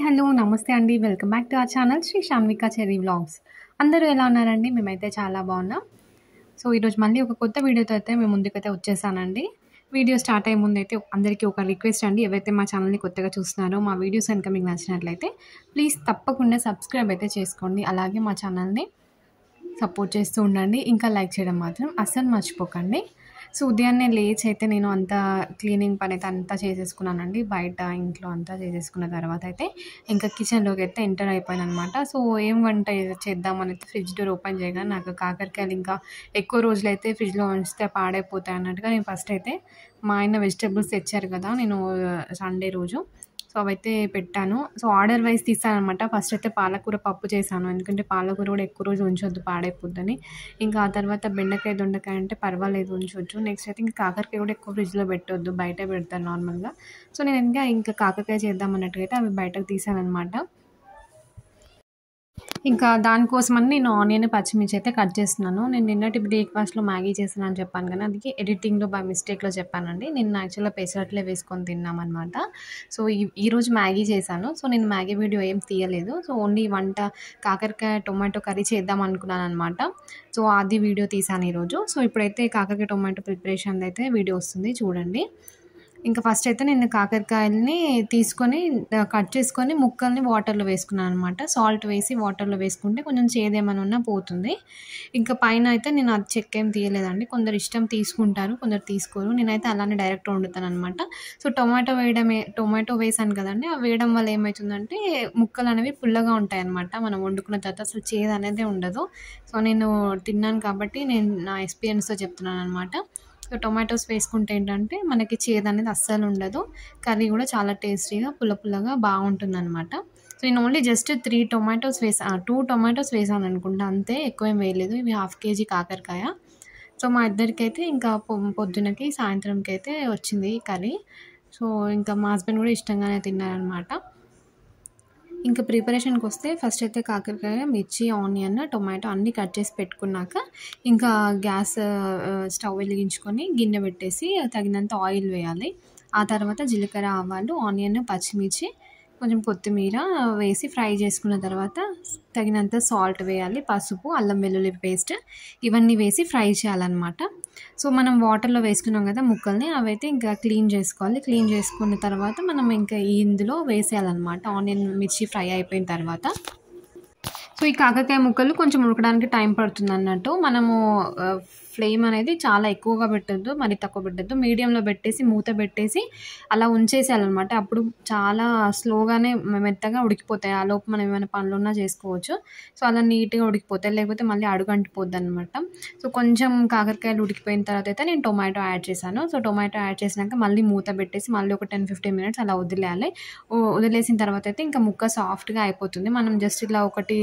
Hello నమస్తే అండి welcome back to our channel Shri Shanvika Cherry vlogs అందరూ ఎలా ఉన్నారండి మేమైతే చాలా బాగున్నాం సో ఈరోజు మళ్ళీ ఒక కొత్త వీడియోతో అయితే మేము ముందుకైతే వచ్చేసానండి వీడియో స్టార్ట్ అయ్యే ముందు అయితే అందరికీ ఒక రిక్వెస్ట్ అండి ఎవరైతే మా ఛానల్ని కొత్తగా చూస్తున్నారో మా వీడియోస్ కనుక మీకు నచ్చినట్లయితే ప్లీజ్ తప్పకుండా సబ్స్క్రైబ్ అయితే చేసుకోండి అలాగే మా ఛానల్ని సపోర్ట్ చేస్తూ ఉండండి ఇంకా లైక్ చేయడం మాత్రం అస్సలు మర్చిపోకండి సో ఉదయాన్నే లేచి అయితే నేను అంతా క్లీనింగ్ పని అయితే అంతా చేసేసుకున్నానండి బయట ఇంట్లో అంతా చేసేసుకున్న తర్వాత అయితే ఇంకా కిచెన్లోకి అయితే ఎంటర్ అయిపోయాను అనమాట సో ఏం వంట చేద్దామని అయితే ఫ్రిడ్జ్ డోర్ ఓపెన్ చేయగానే నాకు కాకరకాయలు ఇంకా ఎక్కువ రోజులు అయితే ఫ్రిడ్జ్లో ఉంచితే పాడైపోతాయి అన్నట్టుగా నేను ఫస్ట్ అయితే మా ఆయన వెజిటేబుల్స్ తెచ్చారు కదా నేను సండే రోజు సో అవైతే పెట్టాను సో ఆర్డర్ వైజ్ తీసాను అనమాట ఫస్ట్ అయితే పాలకూర పప్పు చేశాను ఎందుకంటే పాలకూర కూడా ఎక్కువ రోజు ఉంచొద్దు పాడైపోద్దని ఇంకా ఆ తర్వాత బెండకాయ దొండకాయ అంటే పర్వాలేదు ఉంచవచ్చు నెక్స్ట్ అయితే ఇంకా కాకరకాయ కూడా ఎక్కువ ఫ్రిడ్జ్లో పెట్టొద్దు బయట పెడతాను నార్మల్గా సో నేను ఇంకా ఇంకా కాకరకాయ చేద్దాం అన్నట్టుగా అయితే అవి బయటకు తీసాను అనమాట ఇంకా దానికోసమని నేను ఆనియన్ పచ్చిమిర్చి అయితే కట్ చేస్తున్నాను నేను నిన్నటి బ్రేక్ఫాస్ట్లో మ్యాగీ చేసాను అని చెప్పాను కానీ అది ఎడిటింగ్లో బై మిస్టేక్లో చెప్పానండి నేను యాక్చువల్గా పెసరట్లే వేసుకొని తిన్నామన్నమాట సో ఈ ఈరోజు మ్యాగీ చేశాను సో నేను మ్యాగీ వీడియో ఏం తీయలేదు సో ఓన్లీ వంట కాకరకాయ టొమాటో కర్రీ చేద్దాం అనుకున్నాను అనమాట సో అది వీడియో తీసాను ఈరోజు సో ఇప్పుడైతే కాకరకాయ టొమాటో ప్రిపరేషన్ అయితే వీడియో వస్తుంది చూడండి ఇంకా ఫస్ట్ అయితే నేను కాకరకాయలని తీసుకొని కట్ చేసుకొని ముక్కల్ని వాటర్లో వేసుకున్నాను అనమాట సాల్ట్ వేసి వాటర్లో వేసుకుంటే కొంచెం చేదేమైనా ఉన్నా పోతుంది ఇంకా పైన అయితే నేను అది చెక్ ఏం తీయలేదండి కొందరు ఇష్టం తీసుకుంటారు కొందరు తీసుకోరు నేనైతే అలానే డైరెక్ట్ వండుతాను అనమాట సో టొమాటో వేయడమే టొమాటో వేసాను కదండి ఆ వేయడం వల్ల ఏమవుతుందంటే ముక్కలు అనేవి పుల్లగా ఉంటాయి అనమాట మనం వండుకున్న తర్వాత అసలు చేదు అనేది ఉండదు సో నేను తిన్నాను కాబట్టి నేను నా ఎక్స్పీరియన్స్తో చెప్తున్నాను అనమాట సో టొమాటోస్ వేసుకుంటే ఏంటంటే మనకి చేదు అనేది అస్సలు ఉండదు కర్రీ కూడా చాలా టేస్టీగా పుల్ల పుల్లగా బాగుంటుంది అనమాట సో నేను ఓన్లీ జస్ట్ త్రీ టొమాటోస్ వేసా టూ టొమాటోస్ వేసాను అనుకుంటా అంతే ఎక్కువ ఏం వేయలేదు ఇవి హాఫ్ కేజీ కాకరకాయ సో మా ఇద్దరికైతే ఇంకా పొద్దునకి సాయంత్రంకి అయితే వచ్చింది కర్రీ సో ఇంకా మా హస్బెండ్ కూడా ఇష్టంగానే తిన్నారనమాట ఇంకా ప్రిపరేషన్కి వస్తే ఫస్ట్ అయితే కాకరకాయ మిర్చి ఆనియన్ టొమాటో అన్నీ కట్ చేసి పెట్టుకున్నాక ఇంకా గ్యాస్ స్టవ్ వెలిగించుకొని గిన్నె పెట్టేసి తగినంత ఆయిల్ వేయాలి ఆ తర్వాత జీలకర్ర ఆవాలు ఆనియన్ పచ్చిమిర్చి కొంచెం కొత్తిమీర వేసి ఫ్రై చేసుకున్న తర్వాత తగినంత సాల్ట్ వేయాలి పసుపు అల్లం వెల్లుల్లి పేస్ట్ ఇవన్నీ వేసి ఫ్రై చేయాలన్నమాట సో మనం వాటర్లో వేసుకున్నాం కదా ముక్కల్ని అవైతే ఇంకా క్లీన్ చేసుకోవాలి క్లీన్ చేసుకున్న తర్వాత మనం ఇంకా ఇందులో వేసేయాలన్నమాట ఆనియన్ మిర్చి ఫ్రై అయిపోయిన తర్వాత సో ఈ కాకరకాయ ముక్కలు కొంచెం ఉడకడానికి టైం పడుతుంది అన్నట్టు మనము ఫ్లేమ్ అనేది చాలా ఎక్కువగా పెట్టద్దు మరి తక్కువ పెట్టద్దు మీడియంలో పెట్టేసి మూత పెట్టేసి అలా ఉంచేసేయాలన్నమాట అప్పుడు చాలా స్లోగానే మెత్తగా ఉడికిపోతాయి ఆ లోపు మనం ఏమైనా పనులు ఉన్నా చేసుకోవచ్చు సో అలా నీట్గా ఉడికిపోతాయి లేకపోతే మళ్ళీ అడుగంటిపోద్ది అనమాట సో కొంచెం కాకరకాయలు ఉడికిపోయిన తర్వాత అయితే నేను టొమాటో యాడ్ చేశాను సో టొమాటో యాడ్ చేసినాక మళ్ళీ మూత పెట్టేసి మళ్ళీ ఒక టెన్ ఫిఫ్టీన్ మినిట్స్ అలా వదిలేయాలి వదిలేసిన తర్వాత అయితే ఇంకా ముక్క సాఫ్ట్గా అయిపోతుంది మనం జస్ట్ ఇలా ఒకటి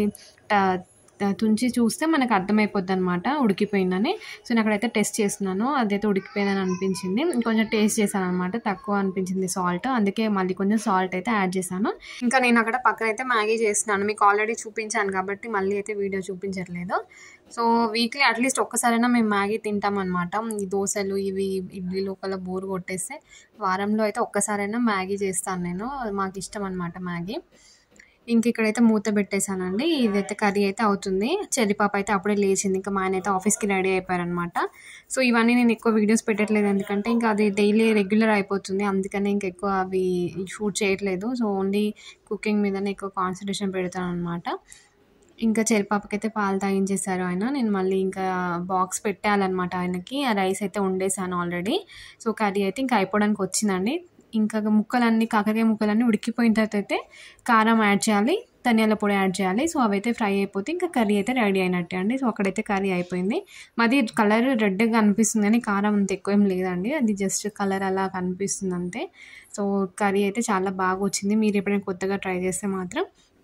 తుంచి చూస్తే మనకు అర్థమైపోద్ది అనమాట ఉడికిపోయిందని సో నేను అక్కడైతే టెస్ట్ చేస్తున్నాను అదైతే ఉడికిపోయిందని అనిపించింది కొంచెం టేస్ట్ చేశాను అనమాట తక్కువ అనిపించింది సాల్ట్ అందుకే మళ్ళీ కొంచెం సాల్ట్ అయితే యాడ్ చేశాను ఇంకా నేను అక్కడ పక్కన అయితే మ్యాగీ చేస్తున్నాను మీకు ఆల్రెడీ చూపించాను కాబట్టి మళ్ళీ అయితే వీడియో చూపించట్లేదు సో వీక్లీ అట్లీస్ట్ ఒక్కసారైనా మేము మ్యాగీ తింటామన్నమాట ఈ దోశలు ఇవి ఇడ్లీ లోపల బోర్ కొట్టేస్తే వారంలో అయితే ఒక్కసారైనా మ్యాగీ చేస్తాను నేను మాకు ఇష్టం అనమాట మ్యాగీ ఇంక ఇక్కడైతే మూత పెట్టేశానండి ఇదైతే కర్రీ అయితే అవుతుంది చెల్లిపాప అయితే అప్పుడే లేచింది ఇంకా మా ఆయన అయితే ఆఫీస్కి రెడీ అయిపోయారనమాట సో ఇవన్నీ నేను ఎక్కువ వీడియోస్ పెట్టట్లేదు ఎందుకంటే ఇంకా అది డైలీ రెగ్యులర్ అయిపోతుంది అందుకని ఇంకా ఎక్కువ అవి షూట్ చేయట్లేదు సో ఓన్లీ కుకింగ్ మీదనే ఎక్కువ కాన్సన్ట్రేషన్ పెడతాను అనమాట ఇంకా చెల్లిపాపకి అయితే పాలు తాగించేశారు ఆయన నేను మళ్ళీ ఇంకా బాక్స్ పెట్టాలన్నమాట ఆయనకి ఆ రైస్ అయితే వండేసాను ఆల్రెడీ సో కర్రీ అయితే ఇంకా అయిపోవడానికి వచ్చిందండి ఇంకా ముక్కలన్నీ కాకరకాయ ముక్కలన్నీ ఉడికిపోయిన తర్వాత అయితే కారం యాడ్ చేయాలి ధనియాల పొడి యాడ్ చేయాలి సో అవైతే ఫ్రై అయిపోతే ఇంకా కర్రీ అయితే రెడీ అయినట్టే అండి సో అక్కడైతే కర్రీ అయిపోయింది మాది కలర్ రెడ్గా కనిపిస్తుంది కానీ కారం అంత ఎక్కువ ఏం లేదండి అది జస్ట్ కలర్ అలా కనిపిస్తుంది అంతే సో కర్రీ అయితే చాలా బాగా వచ్చింది మీరు ఎప్పుడైనా కొత్తగా ట్రై చేస్తే మాత్రం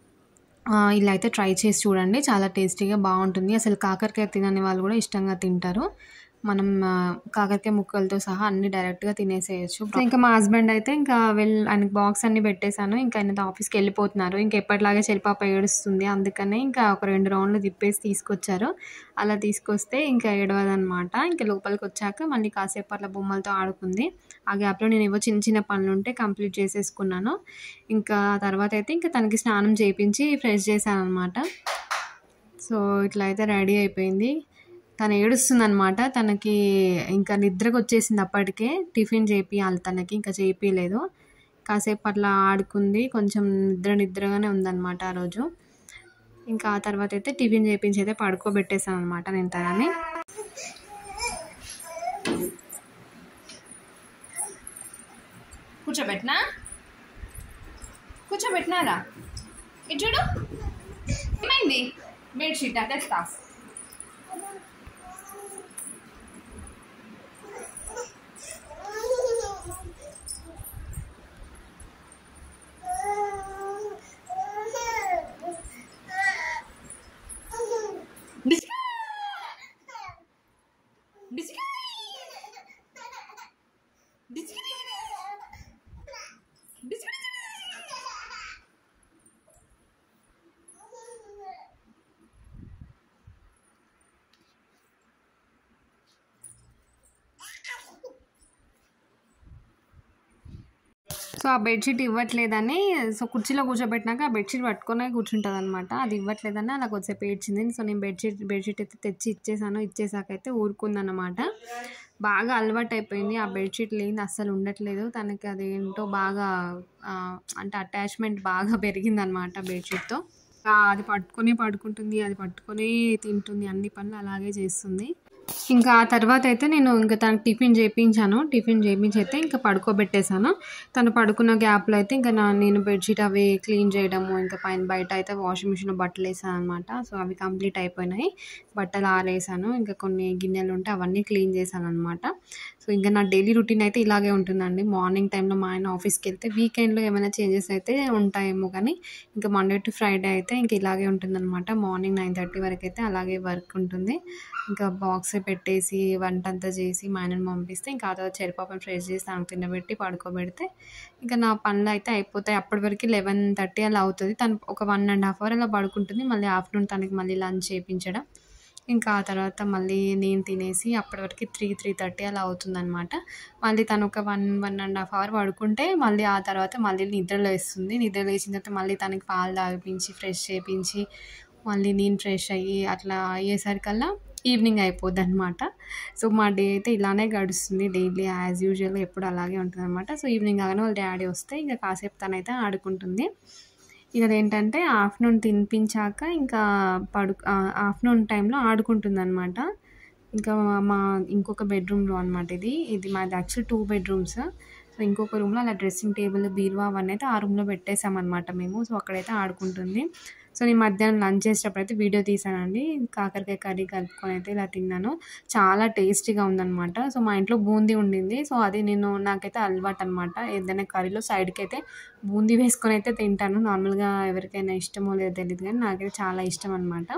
ఇలా అయితే ట్రై చేసి చూడండి చాలా టేస్టీగా బాగుంటుంది అసలు కాకరకాయ తినని వాళ్ళు కూడా ఇష్టంగా తింటారు మనం ఆ, కాకరకాయ ముక్కలతో సహా అన్ని డైరెక్ట్గా తినేసేయచ్చు సో ఇంకా మా హస్బెండ్ అయితే ఇంకా వెళ్ళి ఆయనకి బాక్స్ అన్ని పెట్టేశాను ఇంకా ఆయన ఆఫీస్కి వెళ్ళిపోతున్నారు ఇంకా ఎప్పటిలాగే చెల్లిపాప ఏడుస్తుంది అందుకనే ఇంకా ఒక రెండు రౌండ్లు తిప్పేసి తీసుకొచ్చారు అలా తీసుకొస్తే ఇంకా ఏడవదనమాట ఇంకా లోపలికి వచ్చాక మళ్ళీ కాసేపు అట్లా బొమ్మలతో ఆడుకుంది ఆ గ్యాప్లో నేను ఏవో చిన్న చిన్న పనులు ఉంటే కంప్లీట్ చేసేసుకున్నాను ఇంకా తర్వాత అయితే ఇంకా తనకి స్నానం చేయించి ఫ్రెష్ చేశాను అనమాట సో ఇట్లా అయితే రెడీ అయిపోయింది తను ఏడుస్తుంది అనమాట తనకి ఇంకా నిద్రకు వచ్చేసింది అప్పటికే టిఫిన్ చేపియాలి తనకి ఇంకా చేపియలేదు కాసేపు అట్లా ఆడుకుంది కొంచెం నిద్ర నిద్రగానే ఉందన్నమాట ఆ రోజు ఇంకా ఆ తర్వాత అయితే టిఫిన్ చేపించి అయితే పడుకోబెట్టేసాను అనమాట నేను తనని కూర్చోబెట్టినా కూర్చోబెట్టినారా ఇటు చూడు ఏమైంది బెడ్షీట్ తెస్తా డిస్కా డిస్కా డిస్కా డిస్కా సో ఆ బెడ్షీట్ ఇవ్వట్లేదని సో కుర్చీలో కూర్చోబెట్టినాక ఆ బెడ్షీట్ పట్టుకొని కూర్చుంటుంది అనమాట అది ఇవ్వట్లేదని అలా కొద్దిసేపు ఏడ్చింది సో నేను బెడ్షీట్ బెడ్షీట్ అయితే తెచ్చి ఇచ్చేసాను ఇచ్చేసాక అయితే ఊరుకుందన్నమాట బాగా అలవాటు అయిపోయింది ఆ బెడ్షీట్ లేని అస్సలు ఉండట్లేదు తనకి అది ఏంటో బాగా ఆ, అంటే అటాచ్మెంట్ బాగా పెరిగిందనమాట బెడ్షీట్తో అది పట్టుకొని పడుకుంటుంది అది పట్టుకొని తింటుంది అన్ని పనులు అలాగే చేస్తుంది ఇంకా ఆ తర్వాత అయితే నేను ఇంకా తనకి టిఫిన్ చేయించాను టిఫిన్ చేయించి అయితే ఇంకా పడుకోబెట్టేశాను తను పడుకున్న గ్యాప్లో అయితే ఇంకా నా నేను బెడ్షీట్ అవి క్లీన్ చేయడము ఇంకా పైన బయట అయితే వాషింగ్ మిషన్లో బట్టలు వేసాను అనమాట సో అవి కంప్లీట్ అయిపోయినాయి బట్టలు ఆరేసాను ఇంకా కొన్ని గిన్నెలు ఉంటే అవన్నీ క్లీన్ చేశాను అనమాట సో ఇంకా నా డైలీ రొటీన్ అయితే ఇలాగే ఉంటుందండి మార్నింగ్ టైంలో మా ఆయన ఆఫీస్కి వెళ్తే వీకెండ్లో ఏమైనా చేంజెస్ అయితే ఉంటాయేమో కానీ ఇంకా మండే టు ఫ్రైడే అయితే ఇంకా ఇలాగే ఉంటుందన్నమాట మార్నింగ్ నైన్ థర్టీ వరకు అయితే అలాగే వర్క్ ఉంటుంది ఇంకా బాక్స్ పెట్టేసి వంట అంతా చేసి మా ఆయనని పంపిస్తే ఇంకా ఆ తర్వాత చెరిపాపని ఫ్రెష్ చేసి తనకు తినబెట్టి పడుకోబెడితే ఇంకా నా పనులు అయితే అయిపోతాయి అప్పటి వరకు లెవెన్ థర్టీ అలా అవుతుంది తను ఒక వన్ అండ్ హాఫ్ అవర్ అలా పడుకుంటుంది మళ్ళీ ఆఫ్టర్నూన్ తనకి మళ్ళీ లంచ్ చేయించడం ఇంకా ఆ తర్వాత మళ్ళీ నేను తినేసి అప్పటి వరకు త్రీ త్రీ థర్టీ అలా అవుతుందన్నమాట మళ్ళీ తను ఒక one one and half hour పడుకుంటే మళ్ళీ ఆ తర్వాత మళ్ళీ నిద్ర లేస్తుంది నిద్ర లేచిన తర్వాత మళ్ళీ తనకి పాలు తాగిపించి ఫ్రెష్ చేయించి మళ్ళీ నేను ఫ్రెష్ అయ్యి అట్లా అయ్యేసరికల్లా ఈవినింగ్ అయిపోద్ది అనమాట సో మా డే అయితే ఇలానే గడుస్తుంది డైలీ యాజ్ యూజువల్ ఎప్పుడు అలాగే ఉంటుంది అనమాట సో ఈవినింగ్ కాగానే వాళ్ళ డాడీ వస్తే ఇంకా కాసేపు తనైతే ఆడుకుంటుంది ఇక ఏంటంటే ఆఫ్టర్నూన్ తినిపించాక ఇంకా పడు ఆఫ్టర్నూన్ టైంలో ఆడుకుంటుంది అనమాట ఇంకా మా ఇంకొక బెడ్రూమ్లో అనమాట ఇది ఇది మాది యాక్చువల్ టూ బెడ్రూమ్స్ సో ఇంకొక రూమ్లో అలా డ్రెస్సింగ్ టేబుల్ బీరువా అవన్నీ అయితే ఆ రూమ్లో పెట్టేసామన్నమాట మేము సో అక్కడైతే ఆడుకుంటుంది సో నేను మధ్యాహ్నం లంచ్ చేసేటప్పుడు అయితే వీడియో తీసానండి కాకరకాయ కర్రీ కలుపుకొని అయితే ఇలా తిన్నాను చాలా టేస్టీగా ఉందన్నమాట సో మా ఇంట్లో బూందీ ఉండింది సో అది నేను నాకైతే అలవాటు అనమాట ఏదైనా కర్రీలో సైడ్కి అయితే బూందీ వేసుకొని అయితే తింటాను నార్మల్గా ఎవరికైనా ఇష్టమో లేదో తెలియదు కానీ నాకైతే చాలా ఇష్టం అనమాట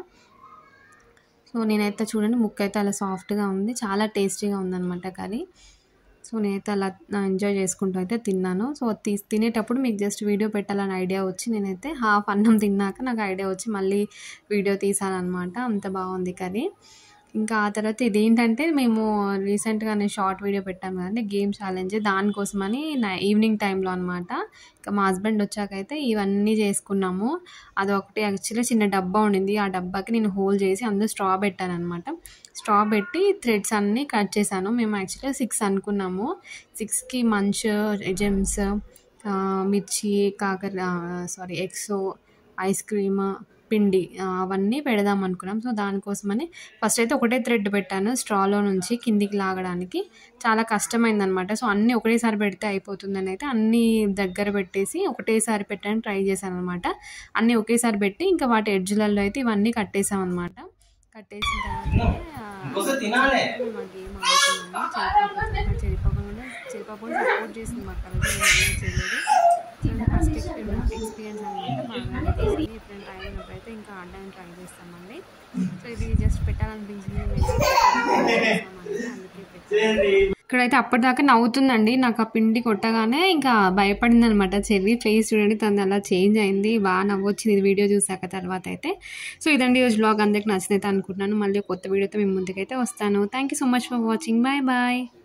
సో నేనైతే చూడండి ముక్క అయితే అలా సాఫ్ట్గా ఉంది చాలా టేస్టీగా ఉందన్నమాట కర్రీ సో నేనైతే అలా ఎంజాయ్ చేసుకుంటూ అయితే తిన్నాను సో తీ తినేటప్పుడు మీకు జస్ట్ వీడియో పెట్టాలని ఐడియా వచ్చి నేనైతే హాఫ్ అన్నం తిన్నాక నాకు ఐడియా వచ్చి మళ్ళీ వీడియో తీసానమాట అంత బాగుంది కర్రీ ఇంకా ఆ తర్వాత ఇదేంటంటే మేము రీసెంట్గా నేను షార్ట్ వీడియో పెట్టాము కదండి గేమ్ ఛాలెంజ్ దానికోసమని నా ఈవినింగ్ టైంలో అనమాట ఇంకా మా హస్బెండ్ వచ్చాకైతే ఇవన్నీ చేసుకున్నాము అది ఒకటి యాక్చువల్లీ చిన్న డబ్బా ఉండింది ఆ డబ్బాకి నేను హోల్ చేసి అందులో స్ట్రా పెట్టాను అనమాట స్ట్రా పెట్టి థ్రెడ్స్ అన్నీ కట్ చేశాను మేము యాక్చువల్లీ సిక్స్ అనుకున్నాము సిక్స్కి మంచ్ జెమ్స్ మిర్చి కాకర సారీ ఎగ్స్ ఐస్ క్రీమ్ పిండి ఆ, అవన్నీ పెడదాం అనుకున్నాం సో దానికోసమని ఫస్ట్ అయితే ఒకటే థ్రెడ్ పెట్టాను స్ట్రాలో నుంచి కిందికి లాగడానికి చాలా కష్టమైందనమాట సో అన్నీ ఒకటేసారి పెడితే అయిపోతుందని అయితే అన్నీ దగ్గర పెట్టేసి ఒకటేసారి పెట్టడానికి ట్రై చేశాను అనమాట అన్నీ ఒకేసారి పెట్టి ఇంకా వాటి ఎడ్జ్లలో అయితే ఇవన్నీ కట్టేసాం అనమాట కట్టేసిన తర్వాత ఇంకోసారి తినాలే. మా గేమ్ ఆడుతున్నాము చెరిపాప కూడా చెరిపాప కూడా సపోర్ట్ చేసింది మాకు అలాగే చేయలేదు సో ఫస్ట్ ఎక్స్పీరియన్స్ ఎక్స్పీరియన్స్ అనమాట బాగా చేసింది ఎప్పుడైనా ట్రై అయినప్పుడైతే ఇంకా ఆడడానికి ట్రై చేస్తామండి సో ఇది జస్ట్ పెట్టాలనిపించింది మేము చేసామండి. ఇక్కడైతే అప్పటిదాకా నవ్వుతుందండి నాకు ఆ పిండి కొట్టగానే ఇంకా భయపడింది అనమాట చెల్లి ఫేస్ చూడండి తను అలా చేంజ్ అయింది బాగా నవ్వొచ్చింది ఇది వీడియో చూసాక తర్వాత అయితే సో ఇదండి ఈరోజు బ్లాగ్ అందరికి నచ్చినైతే అనుకుంటున్నాను మళ్ళీ కొత్త వీడియోతో మేము ముందుకైతే వస్తాను thank you so much for watching bye bye